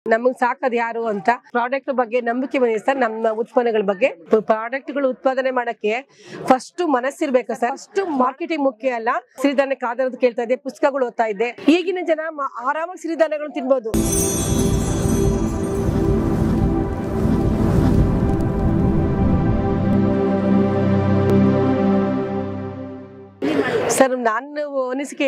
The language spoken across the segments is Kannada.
ನಮಗ್ ಸಾಕದ್ ಯಾರು ಅಂತ ಪ್ರಾಡಕ್ಟ್ ಬಗ್ಗೆ ನಂಬಿಕೆ ಬಂದಿದೆ ಸರ್ ನಮ್ಮ ಉತ್ಪನ್ನಗಳ ಬಗ್ಗೆ ಪ್ರಾಡಕ್ಟ್ಗಳು ಉತ್ಪಾದನೆ ಮಾಡಕ್ಕೆ ಫಸ್ಟ್ ಮನಸ್ಸಿರ್ಬೇಕು ಸರ್ ಫಸ್ಟ್ ಮಾರ್ಕೆಟಿಂಗ್ ಮುಖ್ಯ ಅಲ್ಲ ಸಿರಿಧಾನ್ಯ ಕಾದಿರೋದು ಕೇಳ್ತಾ ಇದ್ದೆ ಪುಸ್ತಕಗಳು ಓದ್ತಾ ಇದ್ದೆ ಈಗಿನ ಜನ ಮ- ಆರಾಮಾಗಿ ಸಿರಿಧಾನ್ಯಗಳನ್ನು ತಿನ್ಬೋದು ಸರ್ ನಾನು ಅನಿಸಿಕೆ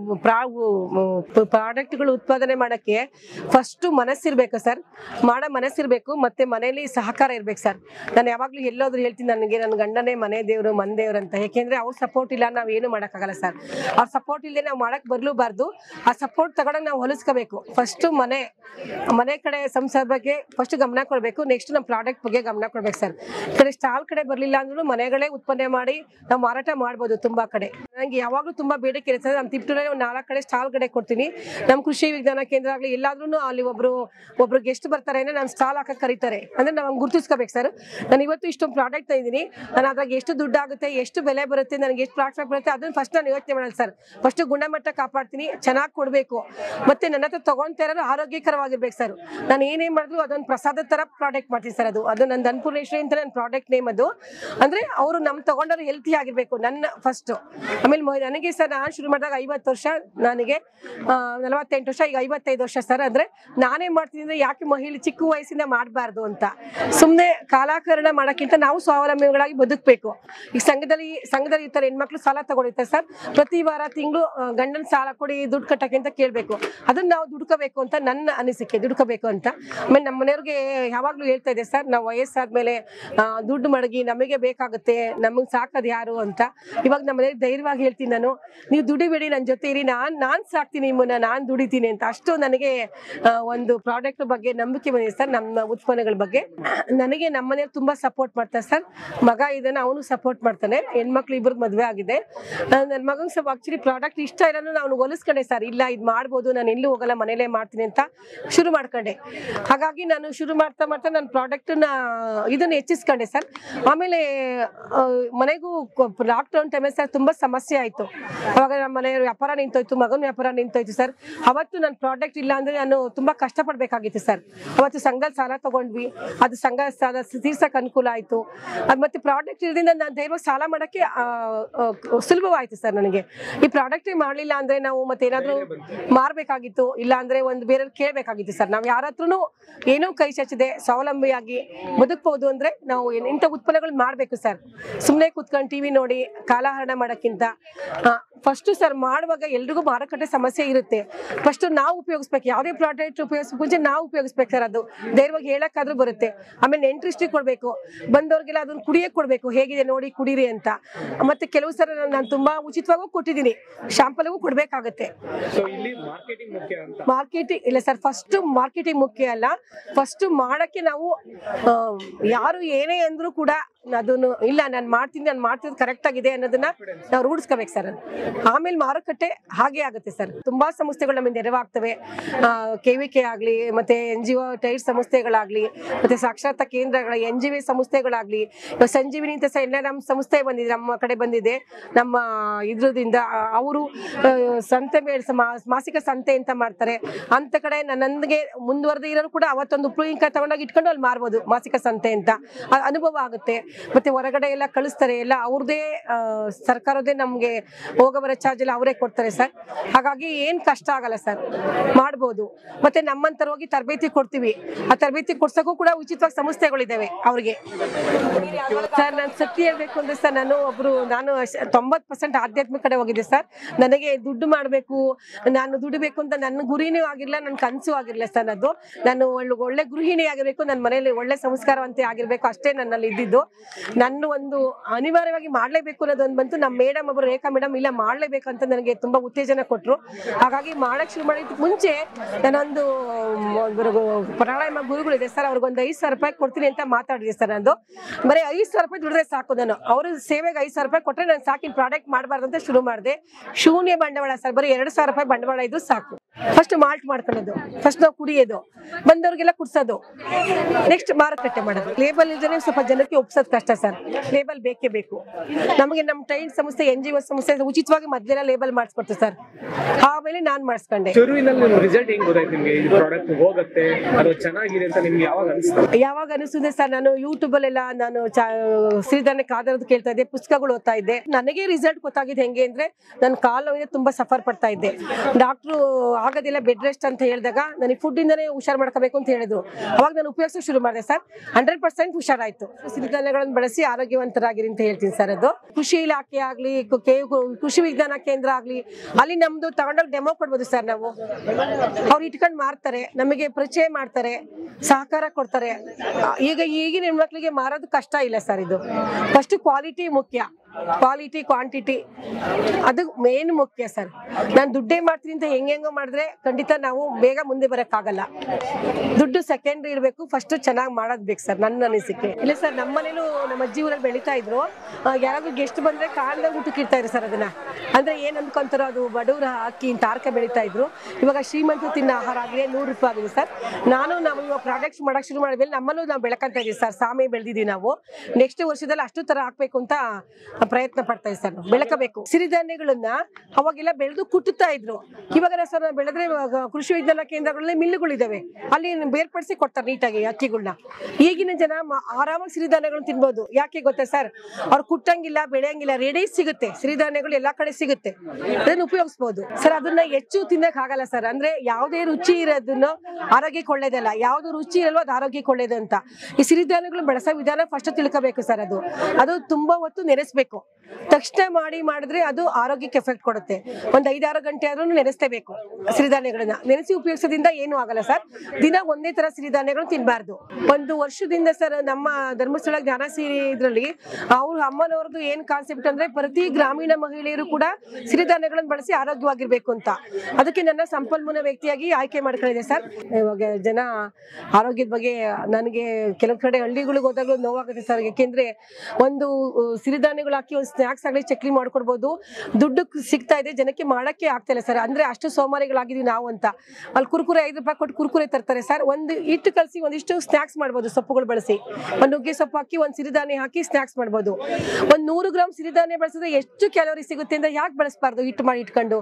ಪ್ರಾಡಕ್ಟ್ಗಳು ಉತ್ಪಾದನೆ ಮಾಡಕ್ಕೆ ಫಸ್ಟ್ ಮನಸ್ಸಿರ್ಬೇಕು ಸರ್ ಮಾಡೋ ಮನಸ್ಸಿರ್ಬೇಕು ಮತ್ತೆ ಮನೇಲಿ ಸಹಕಾರ ಇರ್ಬೇಕು ಸರ್ ನಾನು ಯಾವಾಗ್ಲೂ ಎಲ್ಲೋದ್ರು ಹೇಳ್ತೀನಿ ನನಗೆ ನನ್ನ ಗಂಡನೇ ಮನೆ ದೇವರು ಮನೆ ದೇವ್ರು ಅಂತ ಯಾಕೆಂದ್ರೆ ಅವ್ರ ಸಪೋರ್ಟ್ ಇಲ್ಲ ನಾವು ಏನು ಮಾಡೋಕ್ಕಾಗಲ್ಲ ಸರ್ ಅವ್ರ ಸಪೋರ್ಟ್ ಇಲ್ಲದೆ ನಾವು ಮಾಡಕ್ ಬರ್ಲೂಬಾರ್ದು ಆ ಸಪೋರ್ಟ್ ತಗೊಂಡಾಗ ನಾವು ಹೊಲಿಸ್ಕೋಬೇಕು ಫಸ್ಟ್ ಮನೆ ಮನೆ ಕಡೆ ಸಂಸಾರ ಬಗ್ಗೆ ಫಸ್ಟ್ ಗಮನ ಕೊಡಬೇಕು ನೆಕ್ಸ್ಟ್ ನಮ್ಮ ಪ್ರಾಡಕ್ಟ್ ಬಗ್ಗೆ ಗಮನ ಕೊಡ್ಬೇಕು ಸರ್ ಈ ಕಡೆ ಸ್ಟಾಲ್ ಕಡೆ ಬರಲಿಲ್ಲ ಅಂದ್ರೂ ಮನೆಗಳೇ ಉತ್ಪನ್ನ ಮಾಡಿ ನಾವು ಮಾರಾಟ ಮಾಡ್ಬೋದು ತುಂಬಾ ಕಡೆ ನನಗೆ ಯಾವಾಗಲೂ ತುಂಬಾ ಬೇಡಿಕೆ ಇರುತ್ತೆ ಸರ್ ನಮ್ಮ ತಿಪ್ಟೂರಲ್ಲಿ ಒಂದು ನಾಲ್ಕು ಕಡೆ ಸ್ಟಾಲ್ ಕಡೆ ಕೊಡ್ತೀನಿ ನಮ್ಮ ಕೃಷಿ ವಿಜ್ಞಾನ ಕೇಂದ್ರ ಆಗಲಿ ಎಲ್ಲಾದ್ರೂ ಅಲ್ಲಿ ಒಬ್ರು ಒಬ್ರು ಗೆಸ್ಟ್ ಬರ್ತಾರೆ ಅಂದ್ರೆ ನಾನು ಸ್ಟಾಲ್ ಹಾಕಕ್ ಕರೀತಾರೆ ಅಂದ್ರೆ ನಾವು ಗುರುತಿಸ್ಕೋಬೇಕು ಸರ್ ನಾನು ಇವತ್ತು ಇಷ್ಟೊಂದು ಪ್ರಾಡಕ್ಟ್ ತಂದಿದ್ದೀನಿ ನಾನು ಅದ್ರಾಗ ಎಷ್ಟು ದುಡ್ಡು ಆಗುತ್ತೆ ಎಷ್ಟು ಬೆಲೆ ಬರುತ್ತೆ ನನಗೆ ಎಷ್ಟು ಪ್ರಾಫಿಟ್ ಬರುತ್ತೆ ಅದನ್ನ ಫಸ್ಟ್ ನಾನು ಯೋಚನೆ ಮಾಡಲ್ಲ ಸರ್ ಫಸ್ಟ್ ಗುಣಮಟ್ಟ ಕಾಪಾಡ್ತೀನಿ ಚೆನ್ನಾಗಿ ಕೊಡಬೇಕು ಮತ್ತೆ ನನ್ನ ಹತ್ರ ತಗೊಂತಾ ಇರೋದು ಆರೋಗ್ಯಕರವಾಗಿರ್ಬೇಕು ಸರ್ ನಾನು ಏನೇ ಮಾಡಿದ್ರು ಅದೊಂದು ಪ್ರಸಾದ ತರ ಪ್ರಾಡಕ್ಟ್ ಮಾಡ್ತೀನಿ ಸರ್ ಅದು ಅದು ನನ್ನ ಅನ್ನಪೂರ್ಣೇಶ್ವರಿ ಅಂತ ನನ್ನ ಪ್ರಾಡಕ್ಟ್ ನೇಮ್ ಅದು ಅಂದ್ರೆ ಅವರು ನಮ್ ತಗೊಂಡವ್ರು ಹೆಲ್ತಿ ಆಗಿರ್ಬೇಕು ನನ್ನ ಫಸ್ಟ್ ಆಮೇಲೆ ಮ- ನನಗೆ ಸರ್ ನಾನು ಶುರು ಮಾಡಿದಾಗ ಐವತ್ತು ವರ್ಷ ನನಗೆ ಆ, ನಲವತ್ತೆಂಟು ವರ್ಷ ಈಗ ಐವತ್ತೈದು ವರ್ಷ ಸರ್ ಅಂದ್ರೆ ನಾನೇ ಮಾಡ್ತೀನಿ ಅಂದ್ರೆ ಯಾಕೆ ಮಹಿಳೆ ಚಿಕ್ಕ ವಯಸ್ಸಿಂದ ಮಾಡಬಾರ್ದು ಅಂತ ಸುಮ್ಮನೆ ಕಾಲಾಕರಣ ಮಾಡೋಕ್ಕಿಂತ ನಾವು ಸ್ವಾವಲಂಬಿಗಳಾಗಿ ಬದುಕಬೇಕು ಈಗ ಸಂಘದಲ್ಲಿ ಸಂಘದಲ್ಲಿ ಇರ್ತಾರೆ ಹೆಣ್ಮಕ್ಳು ಸಾಲ ತಗೊಂಡಿರ್ತಾರೆ ಸರ್ ಪ್ರತಿ ವಾರ ತಿಂಗಳು ಗಂಡನ ಸಾಲ ಕೊಡಿ ದುಡ್ಡು ಕಟ್ಟಕ್ಕೆ ಅಂತ ಕೇಳಬೇಕು ಅದನ್ನ ನಾವು ದುಡ್ಕೋಬೇಕು ಅಂತ ನನ್ನ ಅನಿಸಿಕೆ ದುಡ್ಕೋಬೇಕು ಅಂತ ಆಮೇಲೆ ನಮ್ಮ ಮನೆಯವ್ರಿಗೆ ಯಾವಾಗ್ಲೂ ಹೇಳ್ತಾ ಇದೆ ಸರ್ ನಾವು ವಯಸ್ಸಾದ್ಮೇಲೆ ಆ, ದುಡ್ಡು ಮಡಗಿ ನಮಗೆ ಬೇಕಾಗುತ್ತೆ ನಮಗೆ ಸಾಕದ್ ಯಾರು ಅಂತ ಇವಾಗ ನಮ್ಮ ಮನೆಯವ್ರಿಗೆ ಧೈರ್ಯವಾಗಿ ಹೇಳ್ತೀನಿ ನಾನು ನೀವು ದುಡಿಬೇಡಿ ನನ್ನ ಜೊತೆ ಇರಿ ನಾನ್ ನಾನ್ ಸಾಕ್ತೀನಿ ನಿಮ್ಮನ್ನ ನಾನ್ ದುಡಿತೀನಿ ಅಂತ ಅಷ್ಟು ನನಗೆ ಆ, ಒಂದು ಪ್ರಾಡಕ್ಟ್ ಬಗ್ಗೆ ನಂಬಿಕೆ ಬಂದಿದೆ ಸರ್ ನಮ್ಮ ಉತ್ಪನ್ನಗಳ ಬಗ್ಗೆ ನನಗೆ ನಮ್ಮ ಮನೆಯವ್ರು ತುಂಬಾ ಸಪೋರ್ಟ್ ಮಾಡ್ತಾರೆ ಸರ್ ಮಗ ಇದ್ದಾನೆ ಅವನು ಸಪೋರ್ಟ್ ಮಾಡ್ತಾನೆ ಹೆಣ್ಮಕ್ಳು ಇಬ್ಬರಿಗೆ ಮದುವೆ ಆಗಿದೆ ನನ್ನ ಮಗಂಗೆ ಸ್ವಲ್ಪ ಆಕ್ಚುಲಿ ಪ್ರಾಡಕ್ಟ್ ಇಷ್ಟ ಇರೋನು ನಾವು ಹೊಲಿಸ್ಕೊಂಡೆ ಸರ್ ಇಲ್ಲ ಇದು ಮಾಡ್ಬೋದು ನಾನು ಎಲ್ಲೂ ಹೋಗಲ್ಲ ಮನೇಲೇ ಮಾಡ್ತೀನಿ ಅಂತ ಶುರು ಮಾಡ್ಕೊಂಡೆ ಹಾಗಾಗಿ ನಾನು ಶುರು ಮಾಡ್ತಾ ಮಾಡ್ತಾ ನನ್ನ ಪ್ರಾಡಕ್ಟನ್ನ ಇದನ್ನ ಹೆಚ್ಚಿಸ್ಕೊಂಡೆ ಸರ್ ಆಮೇಲೆ ಆ, ಮನೆಗೂ ಲಾಕ್ಡೌನ್ ಟೈಮಲ್ಲಿ ಸರ್ ತುಂಬ ಸಮಸ್ಯೆ ಆಯಿತು ಅವಾಗ ನಮ್ಮ ಮನೆಯವ್ರ ವ್ಯಾಪಾರ ನಿಂತೋಯ್ತು ಮಗನ ವ್ಯಾಪಾರ ನಿಂತೋಯ್ತು ಸರ್ ಅವತ್ತು ನನ್ನ ಪ್ರಾಡಕ್ಟ್ ಇಲ್ಲ ಅಂದರೆ ನಾನು ತುಂಬ ಕಷ್ಟಪಡಬೇಕಾಗಿತ್ತು ಸರ್ ಅವತ್ತು ಸಂಘದಲ್ಲಿ ಸಾಲ ತಗೊಂಡ್ವಿ ಅದು ಸಂಘ ಸಾಲ ತೀರ್ಸಕ್ಕೆ ಅನುಕೂಲ ಆಯಿತು ಅದು ಮತ್ತೆ ಪ್ರಾಡಕ್ಟ್ ಇರೋದ್ರಿಂದ ನಾನು ಧೈರ್ಯವಾಗಿ ಸಾಲ ಮಾಡೋಕ್ಕೆ ಆ, ಆ, ಸುಲಭವಾಯಿತು ಸರ್ ನನಗೆ ಈ ಪ್ರಾಡಕ್ಟೇ ಮಾಡಲಿಲ್ಲ ಅಂದರೆ ನಾವು ಮತ್ತೆ ಏನಾದರೂ ಮಾರಬೇಕಾಗಿತ್ತು ಇಲ್ಲ ಅಂದರೆ ಒಂದು ಬೇರೆ ಕೇಳಬೇಕಾಗಿತ್ತು ಸರ್ ನಾವು ಯಾರ ಹತ್ರನೂ ಏನೂ ಕೈ ಚಚ್ಚದೆ ಸ್ವಾವಲಂಬಿಯಾಗಿ ಬದುಕ್ಬೋದು ಅಂದರೆ ನಾವು ಏನ್- ಇಂಥ ಉತ್ಪನ್ನಗಳು ಮಾಡಬೇಕು ಸರ್ ಸುಮ್ಮನೆ ಕೂತ್ಕೊಂಡು ಟಿ ವಿ ನೋಡಿ ಕಾಲಹರಣ ಮಾಡೋಕ್ಕಿಂತ ಫಸ್ಟು ಸರ್ ಮಾಡುವಾಗ ಎಲ್ರಿಗೂ ಮಾರುಕಟ್ಟೆ ಸಮಸ್ಯೆ ಇರುತ್ತೆ ಫಸ್ಟು ನಾವು ಉಪಯೋಗಿಸ್ಬೇಕು ಯಾವುದೇ ಪ್ರಾಡಕ್ಟ್ ಉಪಯೋಗಿಸ್ ಮುಂಚೆ ನಾವು ಉಪಯೋಗಿಸ್ಬೇಕು ಸರ್ ಅದು ಧೈರ್ಯವಾಗಿ ಹೇಳಕ್ಕಾದ್ರೂ ಬರುತ್ತೆ ಆಮೇಲೆ ನೆಂಟ್ರಿಸ್ಟಿಗೆ ಕೊಡಬೇಕು ಬಂದವ್ರಿಗೆಲ್ಲ ಅದನ್ನ ಕುಡಿಯಕ್ಕೆ ಕೊಡಬೇಕು ಹೇಗಿದೆ ನೋಡಿ ಕುಡೀರಿ ಅಂತ ಮತ್ತೆ ಕೆಲವು ಸಲ ನಾನು ತುಂಬಾ ಉಚಿತವಾಗೂ ಕೊಟ್ಟಿದ್ದೀನಿ ಶಾಂಪಲ್ಗೂ ಕೊಡಬೇಕಾಗತ್ತೆ ಸೊ ಇಲ್ಲಿ ಮಾರ್ಕೆಟಿಂಗ್ ಮುಖ್ಯ ಅಂತ ಮಾರ್ಕೆಟಿಂಗ್ ಇಲ್ಲ ಸರ್ ಫಸ್ಟ್ ಮಾರ್ಕೆಟಿಂಗ್ ಮುಖ್ಯ ಅಲ್ಲ ಫಸ್ಟ್ ಮಾಡಕ್ಕೆ ನಾವು ಆ, ಯಾರು ಏನೇ ಅಂದ್ರೂ ಕೂಡ ಅದನ್ನು ಇಲ್ಲ ನಾನು ಮಾಡ್ತೀನಿ ನಾನು ಮಾಡ್ತಿದ್ದು ಕರೆಕ್ಟ್ ಆಗಿದೆ ಅನ್ನೋದನ್ನ ನಾವು ರೂಢಿಸ್ಕೋಬೇಕು ಸರ್ ಆಮೇಲೆ ಮಾರುಕಟ್ಟೆ ಹಾಗೆ ಆಗುತ್ತೆ ಸರ್ ತುಂಬಾ ಸಂಸ್ಥೆಗಳು ನಮಗೆ ನೆರವಾಗ್ತವೆ ಕೆ ವಿ ಕೆ ಆಗಲಿ ಮತ್ತೆ ಎನ್ ಜಿ ಒ ಟೈರ್ ಸಂಸ್ಥೆಗಳಾಗ್ಲಿ ಮತ್ತೆ ಸಾಕ್ಷರತಾ ಕೇಂದ್ರಗಳ ಎನ್ ಜಿ ವಿ ಸಂಸ್ಥೆಗಳಾಗ್ಲಿ ಇವಾಗ ಸಂಜೀವಿನಿ ಅಂತ ಸಹ ಎಲ್ಲ ನಮ್ಮ ಸಂಸ್ಥೆ ಬಂದಿದೆ ನಮ್ಮ ಕಡೆ ಬಂದಿದೆ ನಮ್ಮ ಇದ್ರದಿಂದ ಅವರು ಸಂತೆ ಮೇಳ ಮಾ- ಮಾಸಿಕ ಸಂತೆ ಅಂತ ಮಾಡ್ತಾರೆ ಅಂತ ಕಡೆ ನನಗೆ ಮುಂದುವರೆದ ಇರೋರು ಕೂಡ ಅವತ್ತೊಂದು ಉಪಯೋಗ ತಗೊಂಡೋಗಿ ಇಟ್ಕೊಂಡು ಅಲ್ಲಿ ಮಾರ್ಬೋದು ಮಾಸಿಕ ಸಂತೆ ಅಂತ ಆ ಅನುಭವ ಆಗುತ್ತೆ ಮತ್ತೆ ಹೊರಗಡೆ ಎಲ್ಲ ಕಳಿಸ್ತಾರೆ ಎಲ್ಲ ಅವ್ರದೇ ಸರ್ಕಾರದೇ ನಮಗೆ ಹೋಗೋಬರೋ ಚಾರ್ಜ್ ಎಲ್ಲ ಅವರೇ ಕೊಡ್ತಾರೆ ಸರ್ ಹಾಗಾಗಿ ಏನ್ ಕಷ್ಟ ಆಗಲ್ಲ ಸರ್ ಮಾಡ್ಬೋದು ಮತ್ತೆ ನಮ್ಮಂತರ ಹೋಗಿ ತರಬೇತಿ ಕೊಡ್ತೀವಿ ಆ ತರಬೇತಿ ಕೊಡ್ಸಕ್ಕೂ ಕೂಡ ಉಚಿತವಾಗಿ ಸಂಸ್ಥೆಗಳಿದ್ದಾವೆ ಅವ್ರಿಗೆ ಸರ್ ನಾನು ಸತ್ಯ ಹೇಳ್ಬೇಕು ಅಂದ್ರೆ ಸರ್ ನಾನು ಒಬ್ರು ನಾನು ತೊಂಬತ್ ಪರ್ಸೆಂಟ್ ಆಧ್ಯಾತ್ಮಿಕ ಕಡೆ ಹೋಗಿದ್ದೆ ಸರ್ ನನಗೆ ದುಡ್ಡು ಮಾಡಬೇಕು ನಾನು ದುಡಿಬೇಕು ಅಂತ ನನ್ನ ಗುರಿನೂ ಆಗಿರ್ಲಿಲ್ಲ ನನ್ನ ಕನಸು ಆಗಿರ್ಲಿಲ್ಲ ಸರ್ ಅದು ನಾನು ಒಳ್ಳೆ ಒಳ್ಳೆ ಗೃಹಿಣಿ ಆಗಿರ್ಬೇಕು ನನ್ನ ಮನೇಲಿ ಒಳ್ಳೆ ಸಂಸ್ಕಾರವಂತೆ ಆಗಿರ್ಬೇಕು ಅಷ್ಟೇ ನನ್ನಲ್ಲಿ ಇದ್ದಿದ್ದು ನನ್ನ ಒಂದು ಅನಿವಾರ್ಯವಾಗಿ ಮಾಡಲೇಬೇಕು ಅನ್ನೋದೊಂದು ಬಂತು ನಮ್ಮ ಮೇಡಮ್ ಒಬ್ಬರು ರೇಖಾ ಮೇಡಮ್ ಇಲ್ಲ ಮಾಡಲೇಬೇಕು ಅಂತ ನನಗೆ ತುಂಬಾ ಉತ್ತೇಜನ ಕೊಟ್ಟರು ಹಾಗಾಗಿ ಮಾಡಕ್ ಶುರು ಮಾಡಿದ ಮುಂಚೆ ನಾನೊಂದು ಒಬ್ಬರು ಪ್ರಾಣಾಯಾಮ ಗುರುಗಳಿದೆ ಸರ್ ಅವ್ರಿಗೊಂದು ಐದು ಸಾವಿರ ರೂಪಾಯಿ ಕೊಡ್ತೀನಿ ಅಂತ ಮಾತಾಡಿದೆ ಸರ್ ನಂದು ಬರೀ ಐದು ಸಾವಿರ ರೂಪಾಯಿ ದುಡಿದ್ರೆ ಸಾಕು ನಾನು ಅವ್ರ ಸೇವೆಗೆ ಐದು ಸಾವಿರ ರೂಪಾಯಿ ಕೊಟ್ಟರೆ ನಾನು ಸಾಕಿನ ಪ್ರಾಡಕ್ಟ್ ಮಾಡಬಾರ್ದು ಅಂತ ಶುರು ಮಾಡಿದೆ ಶೂನ್ಯ ಬಂಡವಾಳ ಸರ್ ಬರೀ ಎರಡು ಸಾವಿರ ರೂಪಾಯಿ ಬಂಡವಾಳ ಇದ್ದು ಸಾಕು ಫಸ್ಟ್ ಮಾಲ್ಟ್ ಮಾಡ್ಕೊಳ್ಳೋದು ಫಸ್ಟ್ ನಾವು ಕುಡಿಯೋದು ಬಂದವ್ರಿಗೆಲ್ಲ ಕುಡ್ಸೋದು ನೆಕ್ಸ್ಟ್ ಮಾರುಕಟ್ಟೆ ಮಾಡೋದು ಲೇಬಲ್ ಇಲ್ದೇ ಸ್ವಲ್ಪ ಜನಕ್ಕೆ ಒಪ್ಸೋದು ಕಷ್ಟ ಸರ್ ಲೇಬಲ್ ಬೇಕೇ ಬೇಕು ನಮಗೆ ನಮ್ಮ ಟ್ರೈನ್ ಸಂಸ್ಥೆ ಎನ್ ಜಿ ಒ ಸಂಸ್ಥೆ ಉಚಿತವಾಗಿ ಮೊದಲೆಲ್ಲ ಲೇಬಲ್ ಮಾಡಿಸ್ಕೊಡ್ತು ಸರ್ ಆಮೇಲೆ ನಾನು ಮಾಡಿಸ್ಕೊಂಡೆ ಶುರುವಿನಲ್ಲಿ ರಿಸಲ್ಟ್ ಹೆಂಗ್ ಗೊತ್ತಾಯ್ತು ನಿಮ್ಗೆ ಈ ಪ್ರಾಡಕ್ಟ್ ಹೋಗುತ್ತೆ ಅದು ಚೆನ್ನಾಗಿದೆ ಅಂತ ನಿಮ್ಗೆ ಯಾವಾಗ ಅನಿಸ್ತು ಯಾವಾಗ ಅನಿಸುತ್ತೆ ಸರ್ ನಾನು ಯೂಟ್ಯೂಬ್ ಅಲ್ಲೆಲ್ಲ ನಾನು ಚಾ ಸಿರಿಧಾನ್ಯಕ್ಕೆ ಆಧಾರದ ಕೇಳ್ತಾ ಇದ್ದೆ ಪುಸ್ತಕಗಳು ಓದ್ತಾ ಇದ್ದೆ ನನಗೆ ರಿಸಲ್ಟ್ ಗೊತ್ತಾಗಿದೆ ಹೆಂಗೆ ಅಂದ್ರೆ ನನ್ನ ಕಾಲು ನೋವಿಂದ ತುಂಬಾ ಸಫರ್ ಪಡ್ತಾ ಇದ್ದೆ ಡಾಕ್ಟ್ರು ಆಗೋದಿಲ್ಲ ಬೆಡ್ ರೆಸ್ಟ್ ಅಂತ ಹೇಳಿದಾಗ ನನಗೆ ಫುಡ್ ಇಂದನೇ ಹುಷಾರ್ ಮಾಡ್ಕೋಬೇಕು ಅಂತ ಹೇಳಿದ್ರು ಅವಾಗ ನಾನು ಉಪಯೋಗಿಸೋಕೆ ಶುರು ಮಾಡಿದೆ ಸರ್ ಹಂಡ್ರೆಡ್ ಪರ್ಸೆಂಟ್ ಹುಷಾರಾಯ್ತು ಸಿರಿಧಾನ್ಯಗಳನ್ನು ಬಳಸಿ ಆರೋಗ್ಯವಂತರಾಗಿರಿ ಅಂತ ಹೇಳ್ತೀನಿ ಸರ್ ಅದು ಕೃಷಿ ಇಲಾಖೆ ಆಗ್ಲಿ ಕು- ಕೆ- ಕೃಷಿ ವಿಜ್ಞಾನ ಕೇಂದ್ರ ಆಗ್ಲಿ ಅಲ್ಲಿ ನಮ್ದು ತಗೊಂಡೋಗಿ ಡೆಮೋ ಕೊಡ್ಬೋದು ಸರ್ ನಾವು ಅವ್ರು ಇಟ್ಕೊಂಡು ಮಾರ್ತಾರೆ ನಮಗೆ ಪರಿಚಯ ಮಾಡ್ತಾರೆ ಸಹಕಾರ ಕೊಡ್ತಾರೆ ಆ, ಈಗ ಈಗಿನ ಹೆಣ್ಮಕ್ಳಿಗೆ ಮಾರೋದು ಕಷ್ಟ ಇಲ್ಲ ಸರ್ ಇದು ಫಸ್ಟ್ ಕ್ವಾಲಿಟಿ ಮುಖ್ಯ ಕ್ವಾಲಿಟಿ ಕ್ವಾಂಟಿಟಿ ಅದು ಮೇನ್ ಮುಖ್ಯ ಸರ್ ನಾನು ದುಡ್ಡೇ ಮಾಡ್ತೀನಿ ಅಂತ ಹೆಂಗೆಂಗೋ ಮಾಡಿದ್ರೆ ಖಂಡಿತ ನಾವು ಬೇಗ ಮುಂದೆ ಬರೋಕ್ಕಾಗಲ್ಲ ದುಡ್ಡು ಸೆಕೆಂಡ್ರಿ ಇರಬೇಕು ಫಸ್ಟ್ ಚೆನ್ನಾಗಿ ಮಾಡೋದು ಬೇಕು ಸರ್ ನನ್ನ ಅನಿಸಿಕೆ ಇಲ್ಲ ಸರ್ ನಮ್ಮ ಮನೇಲೂ ನಮ್ಮ ಅಜ್ಜಿ ಊರಲ್ಲಿ ಬೆಳೀತಾ ಇದ್ರು ಆ, ಯಾರಾದ್ರೂ ಗೆಸ್ಟ್ ಬಂದ್ರೆ ಕಾಲ್ದಾಗ ಊಟಕ್ಕೆ ಇಡ್ತಾ ಇದ್ರು ಸರ್ ಅದನ್ನ ಅಂದ್ರೆ ಏನ್ ಅನ್ಕೊಂತಾರೋ ಅದು ಬಡವ್ರ ಹಾಕಿ ಇಂತ ಆರ್ಕ ಬೆಳೀತಾ ಇದ್ರು ಇವಾಗ ಶ್ರೀಮಂತ ತಿನ್ನೋ ಆಹಾರ ಆಗಿದೆ ನೂರು ರೂಪಾಯಿ ಆಗಿದೆ ಸರ್ ನಾನು ನಾವು ಇವಾಗ ಪ್ರಾಡಕ್ಟ್ಸ್ ಮಾಡಕ್ ಶುರು ಮಾಡಿದ್ಮೇಲೆ ನಮ್ಮಲ್ಲೂ ನಾವು ಬೆಳಕಂತ ಇದೀವಿ ಸರ್ ಸಾಮೆ ಬೆಳೆದಿದ್ದೀವಿ ನಾವು ನೆಕ್ಸ್ಟ್ ವರ್ಷದಲ್ಲಿ ಅಷ್ಟು ತರ ಹಾಕ್ಬೇಕು ಅಂತ ಪ್ರಯತ್ನ ಪಡ್ತಾ ಇದ್ದೀವಿ ಸರ್ ನಾವು ಬೆಳಕಬೇಕು ಸಿರಿಧಾನ್ಯಗಳನ್ನ ಅವಾಗೆಲ್ಲ ಬೆಳೆದು ಕುಟ್ಟುತ್ತಾ ಇದ್ರು ಇವಾಗ ಸರ್ ಬೆಳೆದ್ರೆ ಇವಾಗ ಕೃಷಿ ವಿಜ್ಞಾನ ಕೇಂದ್ರಗಳಲ್ಲಿ ಮಿಲ್ಲುಗಳಿದಾವೆ ಅಲ್ಲಿ ಬೇರ್ಪಡಿಸಿ ಕೊಡ್ತಾರೆ ನೀಟಾಗಿ ಅಕ್ಕಿಗಳನ್ನ ಈಗಿನ ಜನ ಮ- ಆರಾಮಾಗಿ ಸಿರಿಧಾನ್ಯಗಳನ್ನ ತಿನ್ಬೋದು ಯಾಕೆ ಗೊತ್ತಾ ಸರ್ ಅವ್ರು ಕುಟ್ಟಂಗಿಲ್ಲ ಬೆಳೆಯಂಗಿಲ್ಲ ರೆಡಿ ಸಿಗುತ್ತೆ ಸಿರಿಧಾನ್ಯಗಳು ಎಲ್ಲಾ ಕಡೆ ಸಿಗುತ್ತೆ ಅದನ್ನ ಉಪಯೋಗಿಸ್ಬೋದು ಸರ್ ಅದನ್ನ ಹೆಚ್ಚು ತಿನ್ನಕ್ ಆಗಲ್ಲ ಸರ್ ಅಂದ್ರೆ ಯಾವುದೇ ರುಚಿ ಇರೋದನ್ನ ಆರೋಗ್ಯಕ್ಕೆ ಒಳ್ಳೇದಲ್ಲ ಯಾವ್ದು ರುಚಿ ಇರಲ್ವೋ ಅದು ಆರೋಗ್ಯಕ್ಕೆ ಒಳ್ಳೇದು ಅಂತ ಈ ಸಿರಿಧಾನ್ಯಗಳು ಬಳಸೋ ವಿಧಾನ ಫಸ್ಟ್ ತಿಳ್ಕೋಬೇಕು ಸರ್ ಅದು ಅದು ತುಂಬಾ ಹೊತ್ತು ನೆನೆಸ್ಬೇಕು ತಕ್ಷಣ ಮಾಡಿ ಮಾಡಿದ್ರೆ ಅದು ಆರೋಗ್ಯಕ್ಕೆ ಎಫೆಕ್ಟ್ ಕೊಡುತ್ತೆ ಒಂದ್ ಐದಾರು ಗಂಟೆ ಆದ್ರೂ ನೆನೆಸ್ಲೇಬೇಕು ಸಿರಿಧಾನ್ಯಗಳನ್ನ ನೆನೆಸಿ ಉಪಯೋಗಿಸೋದ್ರಿಂದ ಏನು ಆಗಲ್ಲ ಸರ್ ದಿನ ಒಂದೇ ತರ ಸಿರಿಧಾನ್ಯಗಳು ತಿನ್ಬಾರ್ದು ಒಂದು ವರ್ಷದಿಂದ ಸರ್ ನಮ್ಮ ಧರ್ಮಸ್ಥಳ ಜ್ಞಾನಸಿರಿ ಇದ್ರಲ್ಲಿ ಅವ್ರ ಅಮ್ಮನವ್ರದ್ದು ಏನ್ ಕಾನ್ಸೆಪ್ಟ್ ಅಂದ್ರೆ ಪ್ರತಿ ಗ್ರಾಮೀಣ ಮಹಿಳೆಯರು ಕೂಡ ಸಿರಿಧಾನ್ಯಗಳನ್ನು ಬಳಸಿ ಆರೋಗ್ಯವಾಗಿರ್ಬೇಕು ಅಂತ ಅದಕ್ಕೆ ನನ್ನ ಸಂಪನ್ಮೂಲ ವ್ಯಕ್ತಿಯಾಗಿ ಆಯ್ಕೆ ಮಾಡ್ಕೊಂಡಿದೆ ಸರ್ ಇವಾಗ ಜನ ಆರೋಗ್ಯದ ಬಗ್ಗೆ ನನಗೆ ಕೆಲವು ಕಡೆ ಹಳ್ಳಿಗಳಿಗೆ ಹೋದಾಗಲೂ ನೋವಾಗುತ್ತೆ ಸರ್ ಯಾಕೆಂದ್ರೆ ಒಂದು ಅಹ್, ಸಿರಿಧಾನ್ಯಗಳು ಹಾಕಿ ಒಂದು ಸ್ನಾಕ್ಸ್ ಆಗಲಿ ಚಕ್ಲಿ ಮಾಡ್ಕೊಡ್ಬೋದು ದುಡ್ಡು ಕ್- ಸಿಗ್ತಾ ಇದೆ ಜನಕ್ಕೆ ಮಾಡಕ್ಕೆ ಆಗ್ತಾ ಇಲ್ಲ ಸರ್ ಅಂದ್ರೆ ಅಷ್ಟು ಸೋಮಾರಿಗಳಾಗಿದೀವಿ ನಾವು ಅಂತ ಅಲ್ಲಿ ಕುರ್ಕುರೆ ಐದು ರೂಪಾಯಿ ಕೊಟ್ಟು ಕುರ್ಕುರೆ ತರ್ತಾರೆ ಸರ್ ಒಂದು ಹಿಟ್ಟು ಕಲಸಿ ಒಂದಿಷ್ಟು ಸ್ನಾಕ್ಸ್ ಮಾಡ್ಬೋದು ಸೊಪ್ಪುಗಳು ಬಳಸಿ ಒಂದು ನುಗ್ಗೆ ಸೊಪ್ಪು ಹಾಕಿ ಒಂದು ಸಿರಿಧಾನ್ಯ ಹಾಕಿ ಸ್ನಾಕ್ಸ್ ಮಾಡ್ಬೋದು ಒಂದು ನೂರು ಗ್ರಾಮ್ ಸಿರಿಧಾನ್ಯ ಬಳಸಿದ್ರೆ ಎಷ್ಟು ಕ್ಯಾಲೋರಿ ಸಿಗುತ್ತೆ ಅಂತ ಯಾಕೆ ಬಳಸಬಾರ್ದು ಹಿಟ್ಟು ಮಾಡಿ ಇಟ್ಕೊಂಡು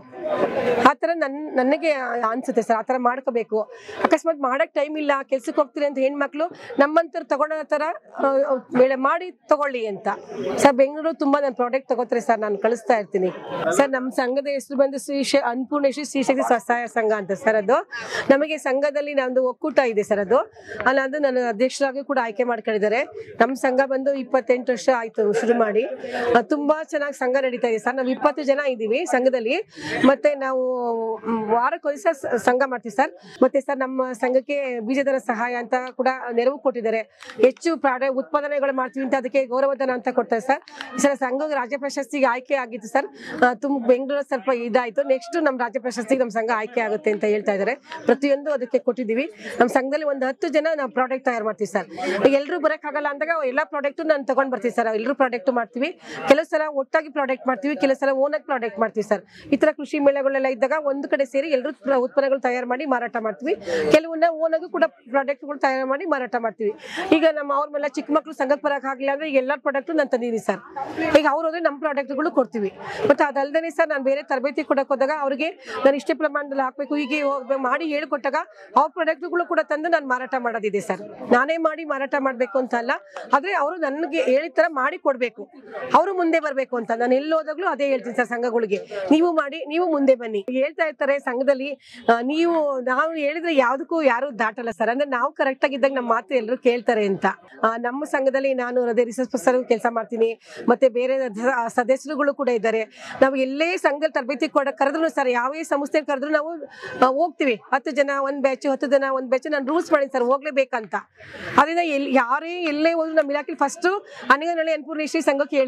ಆ ಥರ ನನ್ ನನಗೆ ಅನ್ಸುತ್ತೆ ಸರ್ ಆ ಥರ ಮಾಡ್ಕೋಬೇಕು ಅಕಸ್ಮಾತ್ ಮಾಡಕ್ ಟೈಮ್ ಇಲ್ಲ ಕೆಲ್ಸಕ್ಕೆ ಹೋಗ್ತೀರಿ ಅಂತ ಹೆಣ್ಮಕ್ಳು ನಮ್ಮಂತರ ತಗೊಳ್ಳೋ ಥರ ಆ, ಬೆಳೆ ಮಾಡಿ ತಗೊಳ್ಳಿ ಅಂತ ಸರ್ ಬೆಂಗಳೂರು ತುಂಬಾ ನನ್ನ ಪ್ರಾಡಕ್ಟ್ ತಗೋತಾರೆ ಸರ್ ನಾನು ಕಳಿಸ್ತಾ ಇರ್ತೀನಿ ಸರ್ ನಮ್ಮ ಸಂಘದ ಹೆಸರು ಬಂದು ಶ್ರೀ ಶ- ಅನ್ನಪೂರ್ಣೇಶ್ವರಿ ಶ್ರೀಶಕ್ತಿ ಸ್ವಸಹಾಯ ಸಂಘ ಅಂತ ಸರ್ ಅದು ನಮಗೆ ಸಂಘದಲ್ಲಿ ನಮ್ದು ಒಕ್ಕೂಟ ಇದೆ ಸರ್ ಅದು ಅಲ್ಲ ಅದು ನನ್ನ ಅಧ್ಯಕ್ಷರಾಗಿ ಕೂಡ ಆಯ್ಕೆ ಮಾಡ್ಕೊಂಡಿದ್ದಾರೆ ನಮ್ಮ ಸಂಘ ಬಂದು ಇಪ್ಪತ್ತೆಂಟು ವರ್ಷ ಆಯ್ತು ಶುರು ಮಾಡಿ ಆ, ತುಂಬಾ ಚೆನ್ನಾಗಿ ಸಂಘ ನಡೀತಾ ಇದೆ ಸರ್ ನಾವು ಇಪ್ಪತ್ತು ಜನ ಇದ್ದೀವಿ ಸಂಘದಲ್ಲಿ ಮತ್ತೆ ನಾವು ಮ್, ವಾರಕ್ಕೊಂದ್ಸ ಸ- ಸಂಘ ಮಾಡ್ತೀವಿ ಸರ್ ಮತ್ತೆ ಸರ್ ನಮ್ಮ ಸಂಘಕ್ಕೆ ಬೀಜದರ ಸಹಾಯ ಅಂತ ಕೂಡ ನೆರವು ಕೊಟ್ಟಿದ್ದಾರೆ ಹೆಚ್ಚು ಪ್ರಾಡ ಉತ್ಪಾದನೆಗಳು ಮಾಡ್ತೀವಿ ಅಂತ ಅದಕ್ಕೆ ಗೌರವಧನ ಅಂತ ಕೊಡ್ತಾರೆ ಸರ್ ಈ ಸಲ ಸಂಘ ರಾಜ್ಯ ಪ್ರಶಸ್ತಿಗೆ ಆಯ್ಕೆ ಆಗಿತ್ತು ಸರ್ ತುಂಬ ಬೆಂಗಳೂರು ಸ್ವಲ್ಪ ಇದಾಯ್ತು ನೆಕ್ಸ್ಟ್ ನಮ್ಮ ರಾಜ್ಯ ಪ್ರಶಸ್ತಿಗೆ ನಮ್ಮ ಸಂಘ ಆಯ್ಕೆ ಆಗುತ್ತೆ ಅಂತ ಹೇಳ್ತಾ ಇದ್ದಾರೆ ಪ್ರತಿಯೊಂದು ಅದಕ್ಕೆ ಕೊಟ್ಟಿದ್ದೀವಿ ನಮ್ಮ ಸಂಘದಲ್ಲಿ ಒಂದು ಹತ್ತು ಜನ ನಾವು ಪ್ರಾಡಕ್ಟ್ ತಯಾರು ಮಾಡ್ತೀವಿ ಸರ್ ಎಲ್ಲರೂ ಬರೋಕ್ಕಾಗಲ್ಲ ಅಂದಾಗ ಎಲ್ಲ ಪ್ರಾಡಕ್ಟು ನಾನು ತಗೊಂಡ್ ಬರ್ತೀವಿ ಸರ್ ಎಲ್ಲರೂ ಪ್ರಾಡಕ್ಟ್ ಮಾಡ್ತೀವಿ ಕೆಲವು ಸಲ ಒಟ್ಟಾಗಿ ಪ್ರಾಡಕ್ಟ್ ಮಾಡ್ತೀವಿ ಕೆಲವು ಸಲ ಓನಾಗಿ ಪ್ರಾಡಕ್ಟ್ ಮಾಡ್ತೀವಿ ಸರ್ ಈ ತರ ಕೃಷಿ ಮೇಳಗಳೆಲ್ಲ ಇದ್ದಾಗ ಒಂದು ಕಡೆ ಸೇರಿ ಎಲ್ಲರೂ ಉತ್ಪನ್ನಗಳು ತಯಾರು ಮಾಡಿ ಮಾರಾಟ ಮಾಡ್ತೀವಿ ಕೆಲವನ್ನ ಓನಾಗೂ ಕೂಡ ಪ್ರಾಡಕ್ಟ್ಗಳು ತಯಾರು ಮಾಡಿ ಮಾರಾಟ ಮಾಡ್ತೀವಿ ಈಗ ನಮ್ಮ ಅವ್ರ ಮೇಲೆ ಚಿಕ್ಕ ಮಕ್ಕಳು ಸಂಘಕ್ಕೆ ಬರಕ್ ಆಗಿಲ್ಲ ಅಂದ್ರೆ ಎಲ್ಲ ಪ್ರಾಡಕ್ಟ್ ನಾನು ತಂದಿದ್ದೀನಿ ಸರ್ ಈಗ ಅವ್ರು ಹೋದ್ರೆ ನಮ್ಮ ಪ್ರಾಡಕ್ಟ್ಗಳು ಕೊಡ್ತೀವಿ ಮತ್ತೆ ಅದಲ್ದೇ ಸರ್ ನಾನು ಬೇರೆ ತರಬೇತಿ ಕೊಡಕ್ ಹೋದಾಗ ಅವ್ರಿಗೆ ನಾನು ಇಷ್ಟೇ ಪ್ರಮಾಣದಲ್ಲಿ ಹಾಕ್ಬೇಕು ಹೀಗೆ ಹೋಗ್ಬೇಕು ಮಾಡಿ ಹೇಳ್ಕೊಟ್ಟಾಗ ಅವ್ರ ಪ್ರಾಡಕ್ಟ್ಗಳು ಕೂಡ ತಂದು ನಾನು ಮಾರಾಟ ಮಾಡೋದಿದೆ ಸರ್ ನಾನೇ ಮಾಡಿ ಮಾರಾಟ ಮಾಡಬೇಕು ಅಂತ ಅಲ್ಲ ಆದ್ರೆ ಅವರು ನನಗೆ ಹೇಳಿದ ತರ ಮಾಡಿ ಕೊಡ್ಬೇಕು ಅವರು ಮುಂದೆ ಬರಬೇಕು ಅಂತ ನಾನು ಎಲ್ಲಿ ಹೋದಾಗ್ಲೂ ಅದೇ ಹೇಳ್ತೀನಿ ಸರ್ ಸಂಘಗಳಿಗೆ ನೀವು ಮಾಡಿ ನೀವು ಮುಂದೆ ಬನ್ನಿ ಹೇಳ್ತಾ ಇರ್ತಾರೆ ಸಂಘದಲ್ಲಿ ಆ, ನೀವು ನಾವು ಹೇಳಿದ್ರೆ ಯಾವ್ದಕ್ಕೂ ಯಾರು ದಾಟಲ್ಲ ಸರ್ ಅಂದ್ರೆ ನಾವು ಕರೆಕ್ಟ್ ಆಗಿದ್ದಾಗ ನಮ್ಮ ಮಾತು ಎಲ್ಲರೂ ಕೇಳ್ತಾರೆ ಅಂತ ಆ, ನಮ್ಮ ಸಂಘದಲ್ಲಿ ನಾನು ಹೃದಯ ರಿಸರ್ಚ್ ಪ್ರೊಫೆಸರ್ ಕೆಲಸ ಮಾಡ್ತೀನಿ ಮತ್ತೆ ಬೇರೆ ದ- ಸದಸ್ಯರುಗಳು ಕೂಡ ಇದ್ದಾರೆ ನಾವು ಎಲ್ಲೇ ಸಂಘದಲ್ಲಿ ತರಬೇತಿ ಕೊಡ ಕರೆದ್ರು ಸರ್ ಯಾವೇ ಸಂಸ್ಥೆ ಕರೆದ್ರು ನಾವು ಆ, ಹೋಗ್ತೀವಿ ಹತ್ತು ಜನ ಒಂದ್ ಬ್ಯಾಚ್ ಹತ್ತು ಜನ ಒಂದ್ ಬ್ಯಾಚ್ ನಾನು ರೂಲ್ಸ್ ಮಾಡಿ ಸರ್ ಹೋಗ್ಲೇಬೇಕಂತ ಅದರಿಂದ ಎಲ್ಲಿ ಯಾರೇ ಎಲ್ಲೇ ಹೋದ್ರು ನಮ್ಮ ಇಲಾಖೆ ಫಸ್ಟ್ ಅನಿಗನಹಳ್ಳಿ ಅನ್ಪೂರ್ಣೇಶ್ವರಿ ಸಂಘಕ್ಕೆ ಹೇಳಿ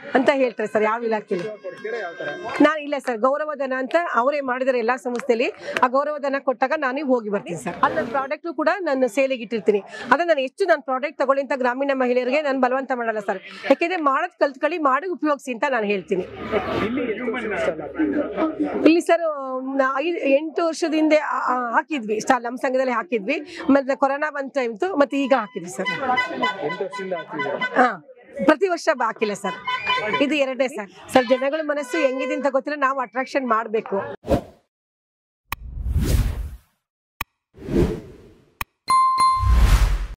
ಅಂತ ಹೇಳ್ತಾರೆ ಸರ್ ಯಾವ ಇಲಾಖೆಲಿ ಕೊಡ್ತೀರಾ ಯಾವ ತರ ನಾನು ಇಲ್ಲ ಸರ್ ಗೌರವಧನ ಅಂತ ಅವರೇ ಮಾಡಿದ್ದಾರೆ ಎಲ್ಲಾ ಸಂಸ್ಥೆಯಲ್ಲಿ ಆ ಗೌರವಧನ ಕೊಟ್ಟಾಗ ನಾನು ಹೋಗಿ ಬರ್ತೀನಿ ಸರ್ ಅಲ್ಲಿ ನನ್ನ ಪ್ರಾಡಕ್ಟ್ ಕೂಡ ನಾನು ಸೇಲಿಗೆ ಇಟ್ಟಿರ್ತೀನಿ ಅದೇ ನಾನು ಹೆಚ್ಚು ನಾನು ಪ್ರಾಡಕ್ಟ್ ತಗೊಳ್ಳಿ ಅಂತ ಗ್ರಾಮೀಣ ಮಹಿಳೆಯರಿಗೆ ನಾನು ಬಲವಂತ ಮಾಡಲ್ಲ ಸರ್ ಯಾಕೆಂದ್ರೆ ಮಾಡೋದ್ ಕಲ್ತ್ಕೊಳ್ಳಿ ಮಾಡಿ ಉಪಯೋಗಿಸಿ ಅಂತ ನಾನು ಹೇಳ್ತೀನಿ ಇಲ್ಲಿ ಎಷ್ಟು ವರ್ಷ stall ಆಗ್ತಿದೆ? ಇಲ್ಲಿ ಸರ್ ನಾ- ಐದು ಎಂಟು ವರ್ಷದ ಹಿಂದೆ ಆ- ಆ- ಹಾಕಿದ್ವಿ ಸ್ಟಾಲ್ ನಮ್ಮ ಸಂಘದಲ್ಲಿ ಹಾಕಿದ್ವಿ ಮತ್ತೆ ಕೊರೋನಾ ಬಂದ ಟೈಮ್ತು ಮತ್ತೆ ಈಗ ಹಾಕಿದ್ವಿ ಸರ್ ಎಂಟು ವರ್ಷದಿಂದ ಆಗ್ತಿದ್ದೀರಾ ಹಾ ಪ್ರತಿ ವರ್ಷ ಬ- ಹಾಕಿಲ್ಲ ಸರ್ ಇದು ಎರಡನೇ ಸರ್ ಸರ್ ಜನಗಳ ಮನಸ್ಸು ಹೆಂಗಿದೆ ಅಂತ ಗೊತ್ತಿಲ್ಲ ನಾವು ಅಟ್ರಾಕ್ಷನ್ ಮಾಡಬೇಕು